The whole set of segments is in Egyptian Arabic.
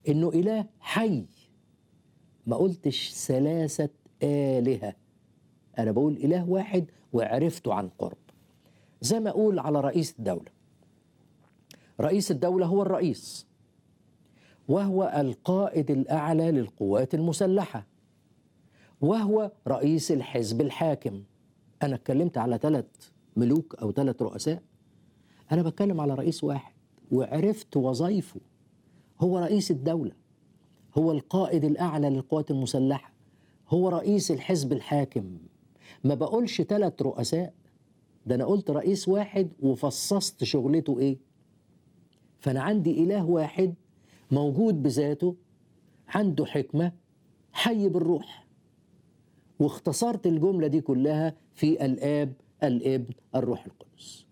انه اله حي ما قلتش ثلاثه الهه انا بقول اله واحد وعرفته عن قرب زي ما اقول على رئيس الدوله رئيس الدوله هو الرئيس وهو القائد الاعلى للقوات المسلحه وهو رئيس الحزب الحاكم انا اتكلمت على ثلاث ملوك او ثلاث رؤساء انا بتكلم على رئيس واحد وعرفت وظائفه هو رئيس الدوله هو القائد الاعلى للقوات المسلحه هو رئيس الحزب الحاكم ما بقولش ثلاث رؤساء ده انا قلت رئيس واحد وفصصت شغلته ايه فانا عندي اله واحد موجود بذاته عنده حكمه حي بالروح واختصرت الجمله دي كلها في الاب الابن الروح القدس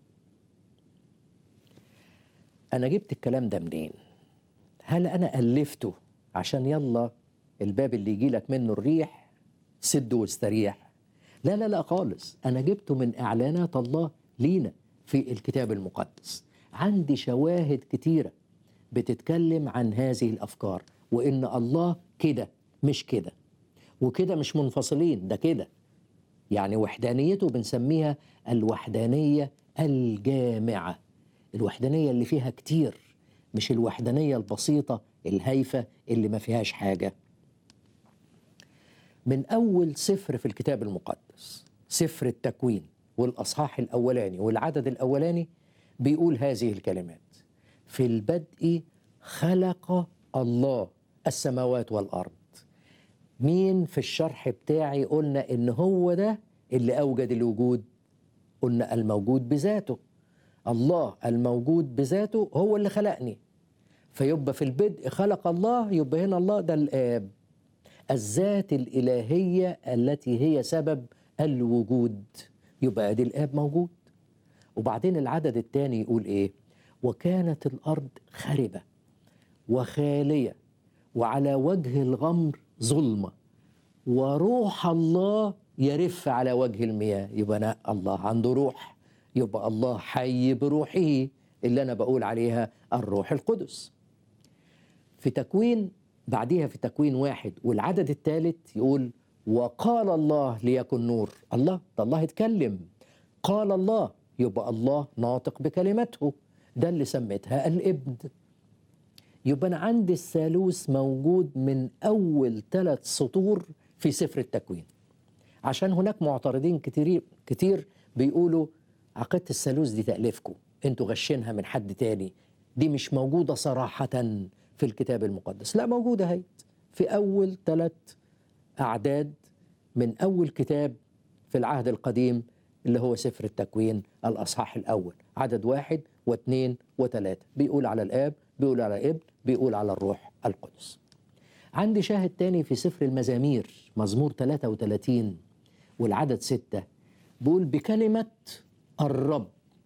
انا جبت الكلام ده منين هل انا الفته عشان يلا الباب اللي يجي لك منه الريح سده واستريح لا لا لا خالص انا جبته من اعلانات الله لينا في الكتاب المقدس عندي شواهد كتيره بتتكلم عن هذه الافكار وان الله كده مش كده وكده مش منفصلين ده كده يعني وحدانيته بنسميها الوحدانيه الجامعه الوحدانيه اللي فيها كتير مش الوحدانيه البسيطه الهايفه اللي ما فيهاش حاجه من اول سفر في الكتاب المقدس سفر التكوين والاصحاح الاولاني والعدد الاولاني بيقول هذه الكلمات في البدء خلق الله السماوات والارض مين في الشرح بتاعي قلنا ان هو ده اللي اوجد الوجود قلنا الموجود بذاته الله الموجود بذاته هو اللي خلقني فيبقى في البدء خلق الله يبقى هنا الله ده الاب الذات الالهيه التي هي سبب الوجود يبقى ادي الاب موجود وبعدين العدد الثاني يقول ايه وكانت الارض خربه وخاليه وعلى وجه الغمر ظلمه وروح الله يرف على وجه المياه يبقى أنا الله عنده روح يبقى الله حي بروحه اللي انا بقول عليها الروح القدس في تكوين بعديها في تكوين واحد والعدد الثالث يقول وقال الله ليكن نور الله ده الله اتكلم قال الله يبقى الله ناطق بكلمته ده اللي سميتها الابن يبقى انا عندي الثالوث موجود من اول ثلاث سطور في سفر التكوين عشان هناك معترضين كتير كتير بيقولوا عقيده الثالوث دي تاليفكم انتوا غشينها من حد تاني دي مش موجوده صراحه في الكتاب المقدس لا موجوده هي في اول ثلاث اعداد من اول كتاب في العهد القديم اللي هو سفر التكوين الاصحاح الاول عدد واحد واثنين وثلاثه بيقول على الاب بيقول على الابن بيقول على الروح القدس عندي شاهد تاني في سفر المزامير مزمور 33 والعدد ستة بيقول بكلمة الرب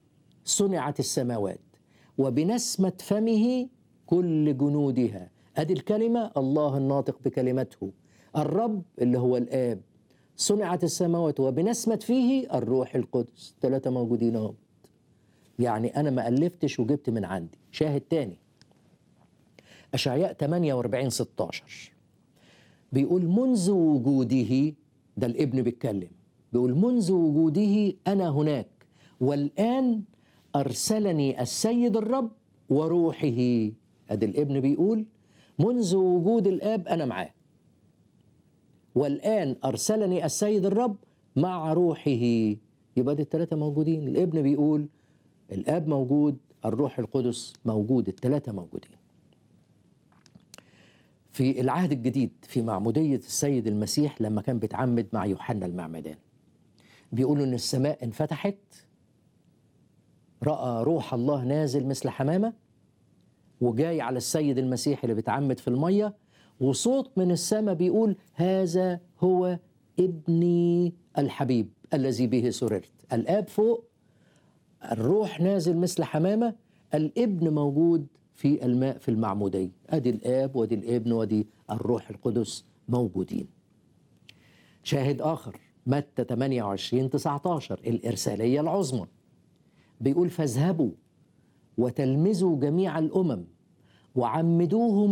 صنعت السماوات وبنسمة فمه كل جنودها ادي الكلمة الله الناطق بكلمته الرب اللي هو الآب صنعت السماوات وبنسمة فيه الروح القدس ثلاثة موجودين اهو يعني أنا ما ألفتش وجبت من عندي شاهد تاني أشعياء 48 16 بيقول منذ وجوده ده الابن بيتكلم بيقول منذ وجوده أنا هناك والآن أرسلني السيد الرب وروحه أدي الابن بيقول منذ وجود الآب أنا معاه والآن أرسلني السيد الرب مع روحه يبقى دي الثلاثة موجودين الابن بيقول الآب موجود الروح القدس موجود الثلاثة موجودين في العهد الجديد في معمودية السيد المسيح لما كان بيتعمد مع يوحنا المعمدان بيقولوا إن السماء انفتحت رأى روح الله نازل مثل حمامة وجاي على السيد المسيح اللي بيتعمد في المية وصوت من السماء بيقول هذا هو ابني الحبيب الذي به سررت الآب فوق الروح نازل مثل حمامة الابن موجود في الماء في المعمودية أدي الآب وأدي الابن وأدي الروح القدس موجودين شاهد آخر متى 28 19 الإرسالية العظمى بيقول فاذهبوا وتلمذوا جميع الأمم وعمدوهم